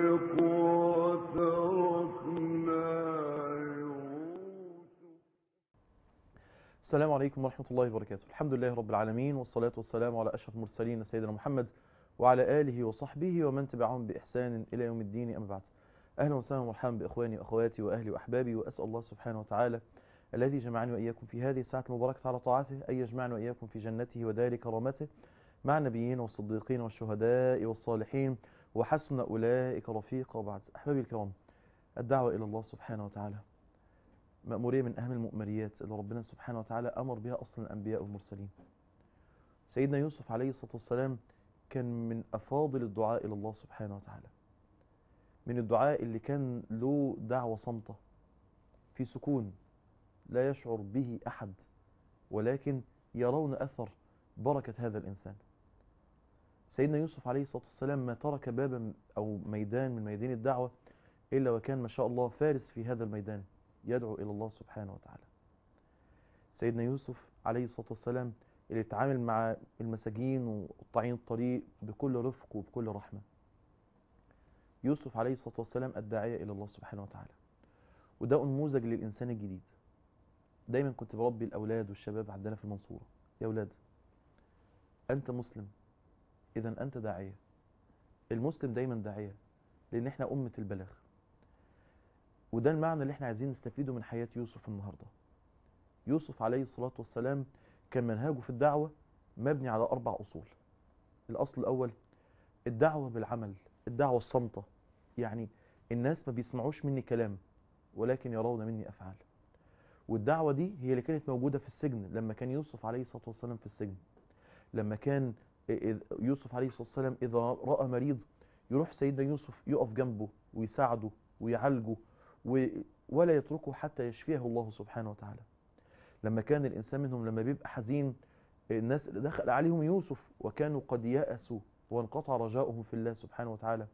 السلام عليكم ورحمة الله وبركاته الحمد لله رب العالمين والصلاة والسلام على أشرف المرسلين سيدنا محمد وعلى آله وصحبه ومن تبعهم بإحسان إلى يوم الدين أما بعد أهلا وسهلا ومرحبا بإخواني وأخواتي وأهلي وأحبابي وأسأل الله سبحانه وتعالى الذي جمعني وإياكم في هذه الساعة المباركة على طاعته أن يجمعنا وإياكم في جنته ودار كرامته مع النبيين والصديقين والشهداء والصالحين وحسن أولئك رفيقا وبعد أحبابي الكرام الدعوة إلى الله سبحانه وتعالى مأمورية من أهم المؤمريات اللي ربنا سبحانه وتعالى أمر بها أصلا الأنبياء والمرسلين سيدنا يوسف عليه الصلاة والسلام كان من أفاضل الدعاء إلى الله سبحانه وتعالى من الدعاء اللي كان له دعوة صمتة في سكون لا يشعر به أحد ولكن يرون أثر بركة هذا الإنسان سيدنا يوسف عليه الصلاة والسلام ما ترك بابا أو ميدان من ميادين الدعوة إلا وكان ما شاء الله فارس في هذا الميدان يدعو إلى الله سبحانه وتعالى سيدنا يوسف عليه الصلاة والسلام اللي يتعامل مع المساجين وقطاعين الطريق بكل رفق وبكل رحمة يوسف عليه الصلاة والسلام الداعية إلى الله سبحانه وتعالى وده نموذج للإنسان الجديد دايما كنت بربي الأولاد والشباب عندنا في المنصورة يا أولاد أنت مسلم إذا أنت داعية المسلم دايما داعية لأن احنا أمة البلاغ وده المعنى اللي احنا عايزين نستفيده من حياة يوسف النهاردة يوسف عليه الصلاة والسلام كان منهاجه في الدعوة مبني على أربع أصول الأصل الأول الدعوة بالعمل الدعوة الصامتة يعني الناس ما بيسمعوش مني كلام ولكن يرون مني أفعال والدعوة دي هي اللي كانت موجودة في السجن لما كان يوسف عليه الصلاة والسلام في السجن لما كان يوسف عليه الصلاة والسلام إذا رأى مريض يروح سيدنا يوسف يقف جنبه ويساعده ويعالجه ولا يتركه حتى يشفيه الله سبحانه وتعالى لما كان الإنسان منهم لما بيبقى حزين الناس اللي دخل عليهم يوسف وكانوا قد يأسوا وانقطع رجاؤهم في الله سبحانه وتعالى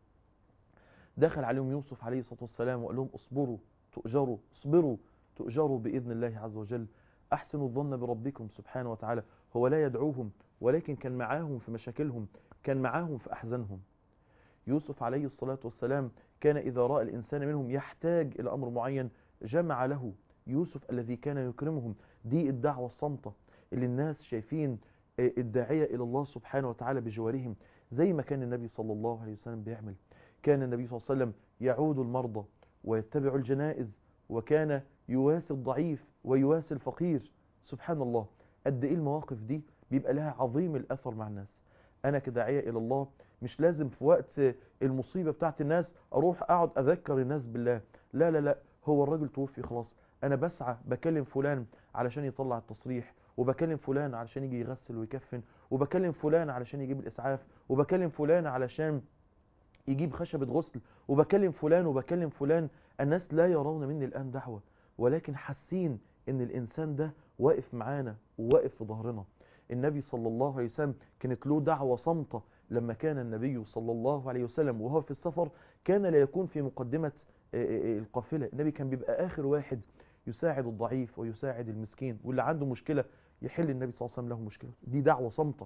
دخل عليهم يوسف عليه الصلاة والسلام وقال لهم اصبروا تؤجروا اصبروا تؤجروا بإذن الله عز وجل أحسنوا الظن بربكم سبحانه وتعالى هو لا يدعوهم ولكن كان معاهم في مشاكلهم كان معاهم في أحزانهم يوسف عليه الصلاة والسلام كان إذا رأى الإنسان منهم يحتاج إلى أمر معين جمع له يوسف الذي كان يكرمهم دي الدعوة الصامتة اللي الناس شايفين الداعية إلى الله سبحانه وتعالى بجوارهم زي ما كان النبي صلى الله عليه وسلم بيعمل كان النبي صلى الله عليه وسلم يعود المرضى ويتبع الجنائز وكان يواسي الضعيف ويواسي الفقير سبحان الله قد إيه المواقف دي بيبقى لها عظيم الأثر مع الناس أنا كداعية إلى الله مش لازم في وقت المصيبة بتاعت الناس أروح أقعد أذكر الناس بالله لا لا لا هو الراجل توفي خلاص أنا بسعى بكلم فلان علشان يطلع التصريح وبكلم فلان علشان يجي يغسل ويكفن وبكلم فلان علشان يجيب الإسعاف وبكلم فلان علشان يجيب خشبة غسل وبكلم فلان وبكلم فلان الناس لا يرون مني الآن دعوة ولكن حاسين ان الإنسان ده واقف معانا وواقف في ظهرنا النبي صلى الله عليه وسلم كانت له دعوة صامتة لما كان النبي صلى الله عليه وسلم وهو في السفر كان لا يكون في مقدمة القافلة النبي كان بيبقى آخر واحد يساعد الضعيف ويساعد المسكين واللي عنده مشكلة يحل النبي صلى الله عليه وسلم له مشكلة دي دعوة صامتة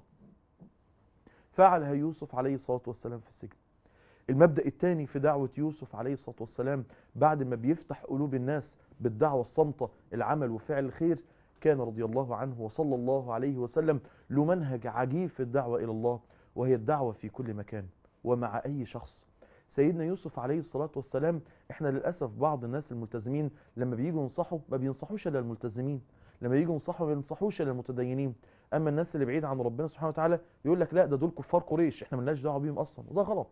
فعلها يوسف عليه الصلاة والسلام في السجن المبدأ الثاني في دعوة يوسف عليه الصلاة والسلام بعد ما بيفتح قلوب الناس بالدعوة الصامتة العمل وفعل الخير كان رضي الله عنه وصلى الله عليه وسلم له منهج عجيب في الدعوة إلى الله وهي الدعوة في كل مكان ومع أي شخص سيدنا يوسف عليه الصلاة والسلام احنا للأسف بعض الناس الملتزمين لما بييجوا ينصحوا ما بينصحوش إلا الملتزمين لما بييجوا ينصحوا ما بينصحوش إلا المتدينين أما الناس اللي بعيد عن ربنا سبحانه وتعالى يقول لك لا ده دول كفار قريش احنا ملناش دعوة بيهم أصلا وده غلط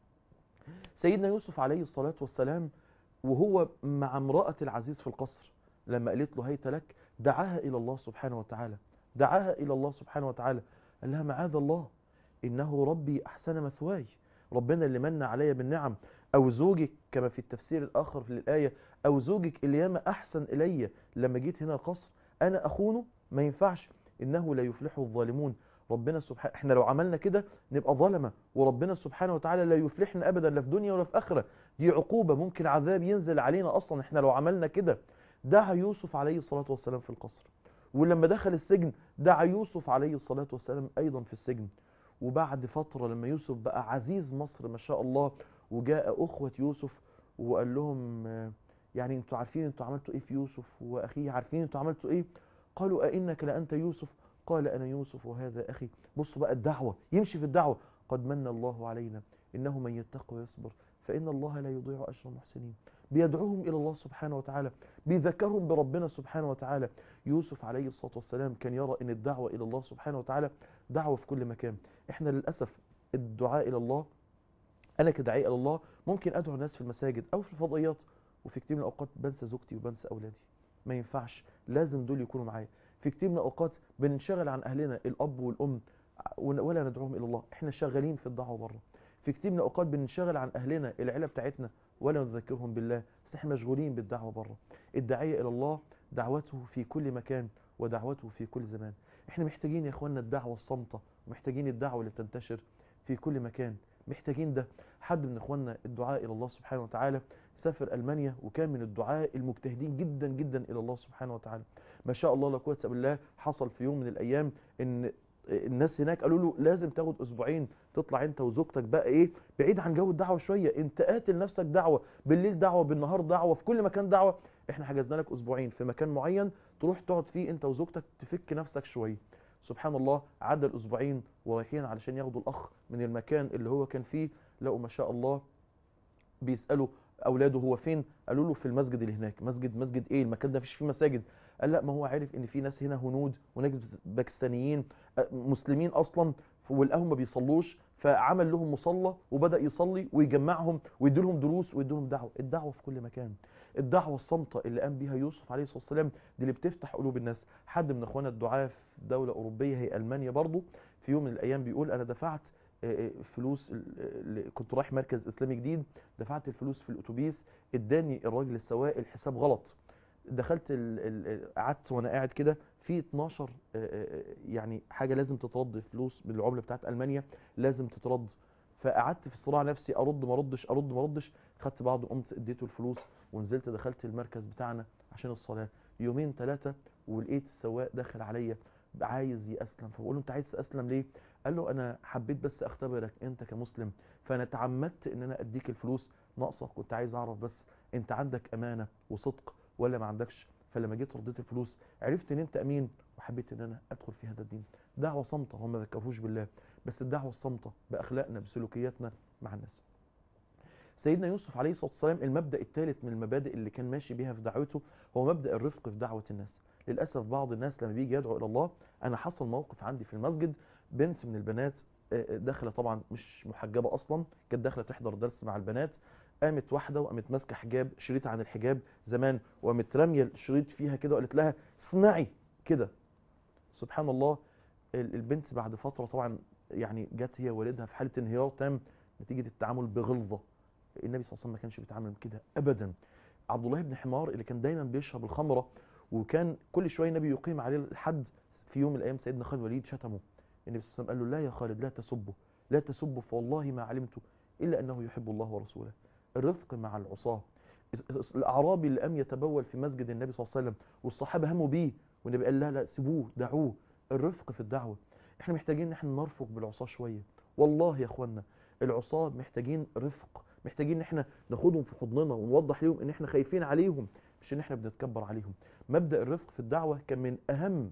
سيدنا يوسف عليه الصلاة والسلام وهو مع امرأة العزيز في القصر لما قالت له هيت لك دعاها إلى الله سبحانه وتعالى دعاها إلى الله سبحانه وتعالى قال لها معاذ الله إنه ربي أحسن مثواي ربنا اللي من عليا بالنعم أو زوجك كما في التفسير الآخر في الآية أو زوجك اللي ياما أحسن إلي لما جيت هنا القصر أنا أخونه ما ينفعش إنه لا يفلح الظالمون ربنا سبحانه احنا لو عملنا كده نبقى ظلمة وربنا سبحانه وتعالى لا يفلحنا أبدا لا في دنيا ولا في آخرة دي عقوبة ممكن عذاب ينزل علينا أصلا احنا لو عملنا كده دعا يوسف عليه الصلاة والسلام في القصر ولما دخل السجن دعا يوسف عليه الصلاة والسلام أيضا في السجن وبعد فترة لما يوسف بقى عزيز مصر ما شاء الله وجاء أخوة يوسف وقال لهم آه، يعني انتوا عارفين انتوا عملتوا ايه في يوسف وأخيه عارفين انتوا عملتوا ايه قالوا أئنك لأنت يوسف قال أنا يوسف وهذا أخي بصوا بقى الدعوة يمشي في الدعوة قد من الله علينا إنه من يتقى ويصبر فإن الله لا يضيع أجر المحسنين بيدعوهم إلى الله سبحانه وتعالى بيذكرهم بربنا سبحانه وتعالى يوسف عليه الصلاة والسلام كان يرى أن الدعوة إلى الله سبحانه وتعالى دعوة في كل مكان إحنا للأسف الدعاء إلى الله أنا كداعية إلى الله ممكن أدعو الناس في المساجد أو في الفضائيات وفي كتير من الأوقات بنسى زوجتي وبنسى أولادي ما ينفعش لازم دول يكونوا معايا في كتير من الأوقات بننشغل عن أهلنا الأب والأم ولا ندعوهم إلى الله إحنا شغالين في الدعوة بره في كتير من الأوقات بننشغل عن أهلنا العيلة بتاعتنا ولا نذكرهم بالله بس احنا مشغولين بالدعوة بره الداعية إلى الله دعوته في كل مكان ودعوته في كل زمان احنا محتاجين يا اخوانا الدعوة الصامتة ومحتاجين الدعوة اللي تنتشر في كل مكان محتاجين ده حد من اخواننا الدعاء الى الله سبحانه وتعالى سافر المانيا وكان من الدعاء المجتهدين جدا جدا الى الله سبحانه وتعالى ما شاء الله لا قوه الا بالله حصل في يوم من الايام ان الناس هناك قالوا له لازم تاخد اسبوعين تطلع انت وزوجتك بقى ايه بعيد عن جو الدعوه شويه انت قاتل نفسك دعوه بالليل دعوه بالنهار دعوه في كل مكان دعوه احنا حجزنا لك اسبوعين في مكان معين تروح تقعد فيه انت وزوجتك تفك نفسك شويه سبحان الله عدى الاسبوعين ورايحين علشان ياخدوا الاخ من المكان اللي هو كان فيه لقوا ما شاء الله بيسالوا اولاده هو فين قالوا له في المسجد اللي هناك مسجد مسجد ايه المكان ده مفيش فيه مساجد قال لا ما هو عارف ان في ناس هنا هنود وناس باكستانيين مسلمين اصلا ولقاهم ما بيصلوش فعمل لهم مصلى وبدا يصلي ويجمعهم ويدي لهم دروس ويدي لهم دعوه الدعوه في كل مكان الدعوه الصامته اللي قام بيها يوسف عليه الصلاه والسلام دي اللي بتفتح قلوب الناس حد من اخوانا الدعاه في دوله اوروبيه هي المانيا برضو في يوم من الايام بيقول انا دفعت فلوس كنت رايح مركز اسلامي جديد دفعت الفلوس في الاتوبيس اداني الراجل السواق الحساب غلط دخلت قعدت وانا قاعد كده في 12 يعني حاجه لازم تترد فلوس بالعمله بتاعت المانيا لازم تترد فقعدت في صراع نفسي ارد ما اردش ارد ما اردش خدت بعض قمت اديته الفلوس ونزلت دخلت المركز بتاعنا عشان الصلاه يومين ثلاثه ولقيت السواق داخل عليا عايز يأسلم فبقول له انت عايز تأسلم ليه قال له انا حبيت بس اختبرك انت كمسلم فانا تعمدت ان انا اديك الفلوس ناقصك كنت عايز اعرف بس انت عندك امانه وصدق ولا ما عندكش فلما جيت رديت الفلوس عرفت ان انت امين وحبيت ان انا ادخل في هذا الدين دعوه صامته هم ما ذكروش بالله بس الدعوه الصامته باخلاقنا بسلوكياتنا مع الناس سيدنا يوسف عليه الصلاه والسلام المبدا الثالث من المبادئ اللي كان ماشي بيها في دعوته هو مبدا الرفق في دعوه الناس للاسف بعض الناس لما بيجي يدعو الى الله انا حصل موقف عندي في المسجد بنت من البنات داخله طبعا مش محجبه اصلا كانت داخله تحضر درس مع البنات قامت واحده وقامت ماسكه حجاب شريط عن الحجاب زمان وقامت راميه الشريط فيها كده وقالت لها اسمعي كده سبحان الله البنت بعد فتره طبعا يعني جت هي والدها في حاله انهيار تام نتيجه التعامل بغلظه النبي صلى الله عليه وسلم ما كانش بيتعامل كده ابدا عبد الله بن حمار اللي كان دايما بيشرب الخمره وكان كل شويه النبي يقيم عليه الحد في يوم من الايام سيدنا خالد الوليد شتمه النبي صلى الله عليه وسلم قال له لا يا خالد لا تسبه لا تسبه فوالله ما علمت الا انه يحب الله ورسوله الرفق مع العصاه الاعرابي اللي قام يتبول في مسجد النبي صلى الله عليه وسلم والصحابه هموا بيه والنبي قال لا لا سيبوه دعوه الرفق في الدعوه احنا محتاجين ان احنا نرفق بالعصاه شويه والله يا اخوانا العصاه محتاجين رفق محتاجين ان احنا ناخدهم في حضننا ونوضح لهم ان احنا خايفين عليهم مش ان احنا بنتكبر عليهم مبدا الرفق في الدعوه كان من اهم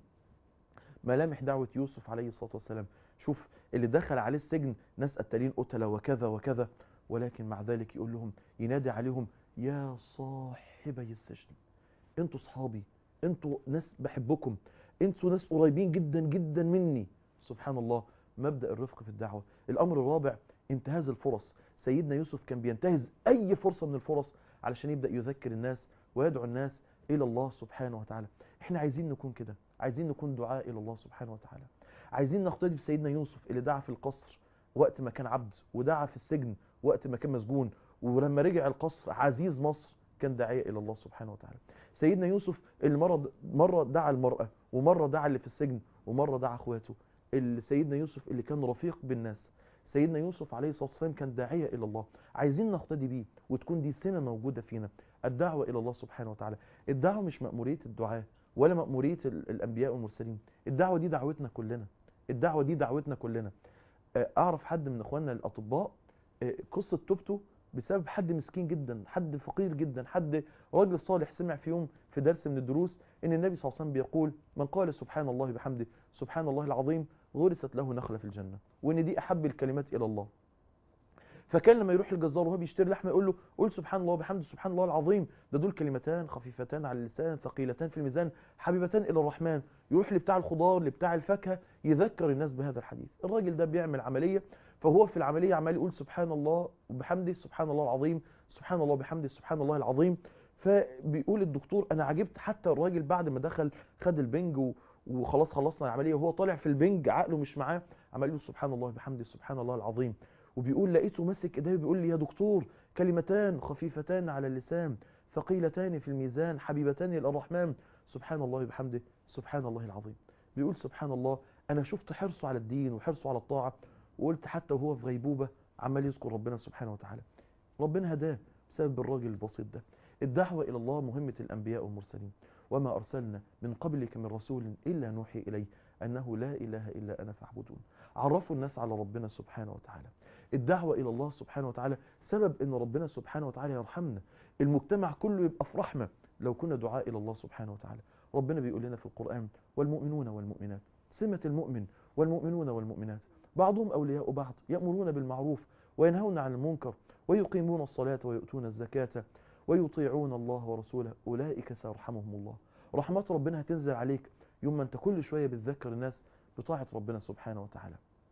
ملامح دعوه يوسف عليه الصلاه والسلام شوف اللي دخل عليه السجن ناس قتالين قتله وكذا وكذا ولكن مع ذلك يقول لهم ينادي عليهم يا صاحبي السجن انتوا صحابي انتوا ناس بحبكم انتوا ناس قريبين جدا جدا مني سبحان الله مبدأ الرفق في الدعوة الأمر الرابع انتهاز الفرص سيدنا يوسف كان بينتهز أي فرصة من الفرص علشان يبدأ يذكر الناس ويدعو الناس إلى الله سبحانه وتعالى احنا عايزين نكون كده عايزين نكون دعاء إلى الله سبحانه وتعالى عايزين نقتدي بسيدنا يوسف اللي دعا في القصر وقت ما كان عبد ودعا في السجن وقت ما كان مسجون ولما رجع القصر عزيز مصر كان داعية إلى الله سبحانه وتعالى سيدنا يوسف اللي مرة, مرة دعا المرأة ومرة دعا اللي في السجن ومرة دعا اخواته اللي سيدنا يوسف اللي كان رفيق بالناس سيدنا يوسف عليه الصلاة والسلام كان داعية إلى الله عايزين نقتدي بيه وتكون دي سمة موجودة فينا الدعوة إلى الله سبحانه وتعالى الدعوة مش مأمورية الدعاء ولا مأمورية الأنبياء والمرسلين الدعوة دي دعوتنا كلنا الدعوة دي دعوتنا كلنا أعرف حد من إخواننا الأطباء قصة توبته بسبب حد مسكين جدا حد فقير جدا حد راجل صالح سمع في يوم في درس من الدروس ان النبي صلى الله عليه وسلم بيقول من قال سبحان الله بحمده سبحان الله العظيم غرست له نخلة في الجنة وان دي احب الكلمات الى الله فكان لما يروح الجزار وهو بيشتري لحمه يقول له قول سبحان الله وبحمده سبحان الله العظيم ده دول كلمتان خفيفتان على اللسان ثقيلتان في الميزان حبيبتان الى الرحمن يروح لبتاع الخضار لبتاع الفاكهه يذكر الناس بهذا الحديث الراجل ده بيعمل عمليه فهو في العمليه عمال يقول سبحان الله وبحمده سبحان الله العظيم سبحان الله وبحمده سبحان الله العظيم فبيقول الدكتور انا عجبت حتى الراجل بعد ما دخل خد البنج و... وخلاص خلصنا العمليه وهو طالع في البنج عقله مش معاه عمال يقول سبحان الله وبحمده سبحان الله العظيم وبيقول لقيته ماسك ايديه بيقول لي يا دكتور كلمتان خفيفتان على اللسان ثقيلتان في الميزان حبيبتان الى الرحمن سبحان الله وبحمده سبحان الله العظيم بيقول سبحان الله انا شفت حرصه على الدين وحرصه على الطاعه وقلت حتى وهو في غيبوبه عمال يذكر ربنا سبحانه وتعالى ربنا هداه بسبب الراجل البسيط ده الدعوه الى الله مهمه الانبياء والمرسلين وما ارسلنا من قبلك من رسول الا نوحي اليه انه لا اله الا انا فاعبدون عرفوا الناس على ربنا سبحانه وتعالى الدعوة إلى الله سبحانه وتعالى سبب أن ربنا سبحانه وتعالى يرحمنا المجتمع كله يبقى في رحمة لو كنا دعاء إلى الله سبحانه وتعالى ربنا بيقول لنا في القرآن والمؤمنون والمؤمنات سمة المؤمن والمؤمنون والمؤمنات بعضهم أولياء بعض يأمرون بالمعروف وينهون عن المنكر ويقيمون الصلاة ويؤتون الزكاة ويطيعون الله ورسوله أولئك سيرحمهم الله رحمات ربنا هتنزل عليك يوم ما أنت كل شوية بتذكر الناس بطاعة ربنا سبحانه وتعالى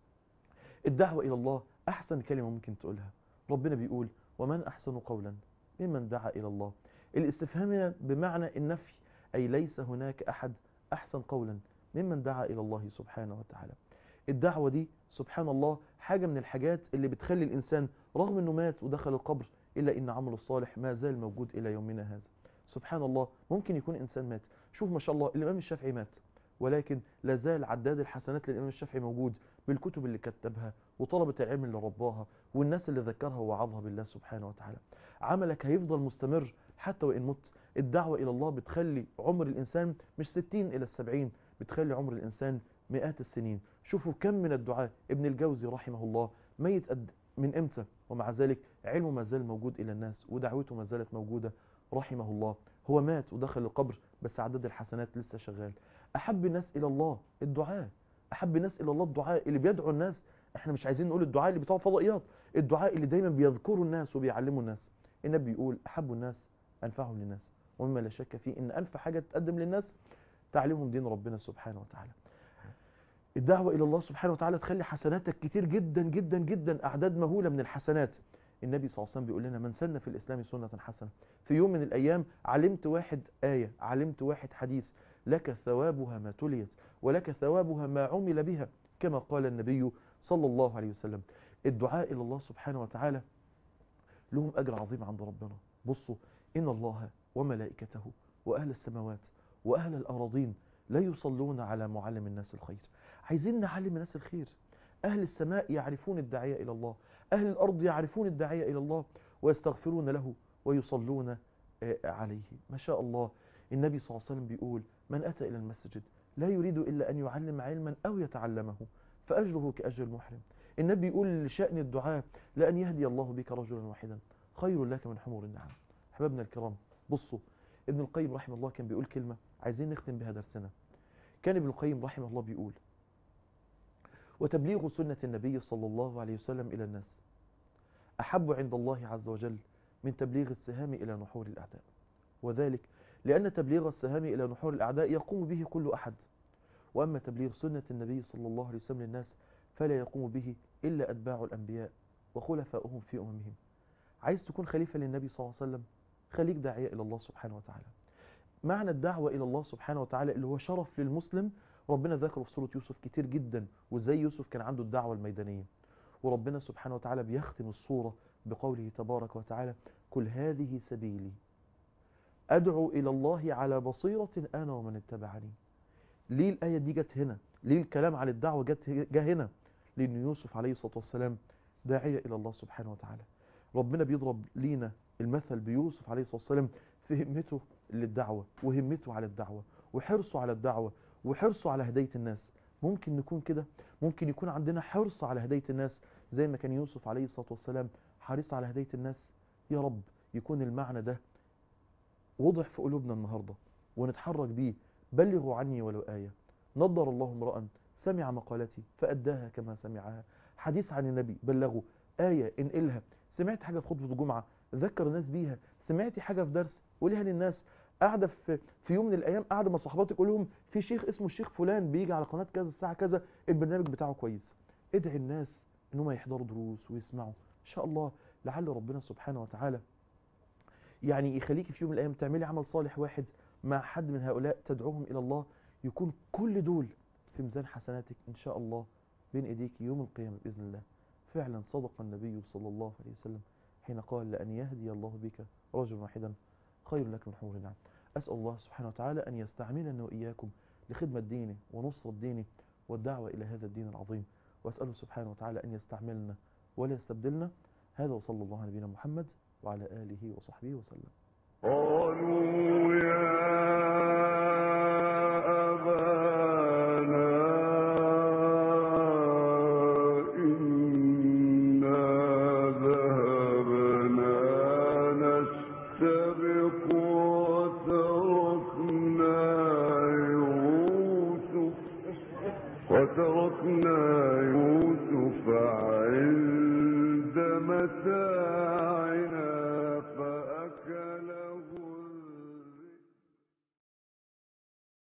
الدعوة إلى الله أحسن كلمة ممكن تقولها ربنا بيقول ومن أحسن قولا ممن دعا إلى الله الاستفهام هنا بمعنى النفي أي ليس هناك أحد أحسن قولا ممن دعا إلى الله سبحانه وتعالى الدعوة دي سبحان الله حاجة من الحاجات اللي بتخلي الإنسان رغم أنه مات ودخل القبر إلا إن عمله الصالح ما زال موجود إلى يومنا هذا سبحان الله ممكن يكون إنسان مات شوف ما شاء الله الإمام الشافعي مات ولكن لا زال عداد الحسنات للإمام الشافعي موجود بالكتب اللي كتبها وطلبة العلم اللي رباها والناس اللي ذكرها ووعظها بالله سبحانه وتعالى عملك هيفضل مستمر حتى وإن مت الدعوة إلى الله بتخلي عمر الإنسان مش 60 إلى 70 بتخلي عمر الإنسان مئات السنين شوفوا كم من الدعاء ابن الجوزي رحمه الله ميت قد من امتى ومع ذلك علمه ما زال موجود إلى الناس ودعوته ما زالت موجودة رحمه الله هو مات ودخل القبر بس عدد الحسنات لسه شغال أحب الناس إلى الله الدعاء أحب الناس إلى الله الدعاء اللي بيدعو الناس احنا مش عايزين نقول الدعاء اللي بتوع فضائيات الدعاء اللي دايما بيذكروا الناس وبيعلموا الناس النبي بيقول أحب الناس أنفعهم للناس ومما لا شك فيه إن أنفع حاجة تقدم للناس تعليمهم دين ربنا سبحانه وتعالى الدعوة إلى الله سبحانه وتعالى تخلي حسناتك كتير جدا جدا جدا أعداد مهولة من الحسنات النبي صلى الله عليه وسلم بيقول لنا من سن في الإسلام سنة حسنة في يوم من الأيام علمت واحد آية علمت واحد حديث لك ثوابها ما تليت ولك ثوابها ما عمل بها كما قال النبي صلى الله عليه وسلم الدعاء إلى الله سبحانه وتعالى لهم أجر عظيم عند ربنا بصوا إن الله وملائكته وأهل السماوات وأهل الأراضين لا يصلون على معلم الناس الخير عايزين نعلم الناس الخير أهل السماء يعرفون الداعية إلى الله أهل الأرض يعرفون الداعية إلى الله ويستغفرون له ويصلون عليه ما شاء الله النبي صلى الله عليه وسلم بيقول من أتى إلى المسجد لا يريد إلا أن يعلم علما أو يتعلمه فأجره كأجر المحرم النبي يقول لشأن الدعاء لأن يهدي الله بك رجلا واحدا خير لك من حمور النعم حبابنا الكرام بصوا ابن القيم رحمه الله كان بيقول كلمة عايزين نختم بها درسنا كان ابن القيم رحمه الله بيقول وتبليغ سنة النبي صلى الله عليه وسلم إلى الناس أحب عند الله عز وجل من تبليغ السهام إلى نحور الأعداء وذلك لأن تبليغ السهام إلى نحور الأعداء يقوم به كل أحد وأما تبليغ سنة النبي صلى الله عليه وسلم للناس فلا يقوم به إلا أتباع الأنبياء وخلفاؤهم في أممهم عايز تكون خليفة للنبي صلى الله عليه وسلم خليك داعية إلى الله سبحانه وتعالى معنى الدعوة إلى الله سبحانه وتعالى اللي هو شرف للمسلم ربنا ذكره في سورة يوسف كتير جدا وازاي يوسف كان عنده الدعوة الميدانية وربنا سبحانه وتعالى بيختم الصورة بقوله تبارك وتعالى كل هذه سبيلي أدعو إلى الله على بصيرة أنا ومن اتبعني ليه الآية دي جت هنا ليه الكلام عن الدعوة جت جه هنا لأن يوسف عليه الصلاة والسلام داعية إلى الله سبحانه وتعالى ربنا بيضرب لينا المثل بيوسف عليه الصلاة والسلام في همته للدعوة وهمته على الدعوة وحرصه على الدعوة وحرصه على هداية الناس ممكن نكون كده ممكن يكون عندنا حرص على هداية الناس زي ما كان يوسف عليه الصلاة والسلام حريصة على هداية الناس يا رب يكون المعنى ده وضح في قلوبنا النهاردة ونتحرك بيه بلغوا عني ولو آية نضر الله امرأ سمع مقالتي فأداها كما سمعها حديث عن النبي بلغوا آية انقلها سمعت حاجة في خطبة الجمعة ذكر الناس بيها سمعتي حاجة في درس قوليها للناس قاعدة في, في يوم من الأيام قاعدة مع صحباتك تقول لهم في شيخ اسمه الشيخ فلان بيجي على قناة كذا الساعة كذا البرنامج بتاعه كويس ادعي الناس انهم يحضروا دروس ويسمعوا ان شاء الله لعل ربنا سبحانه وتعالى يعني يخليكي في يوم من الايام تعملي عمل صالح واحد مع حد من هؤلاء تدعوهم الى الله يكون كل دول في ميزان حسناتك ان شاء الله بين ايديك يوم القيامه باذن الله فعلا صدق النبي صلى الله عليه وسلم حين قال لان يهدي الله بك رجلا واحدا خير لك من حمر النعم اسال الله سبحانه وتعالى ان يستعملنا واياكم لخدمه دينه ونصره دينه والدعوه الى هذا الدين العظيم واساله سبحانه وتعالى ان يستعملنا ولا يستبدلنا هذا وصلى الله على نبينا محمد وعلى اله وصحبه وسلم قالوا يا أبانا إنا ذهبنا نستبق وتركنا يوسف وتركنا يوسف عند متاعنا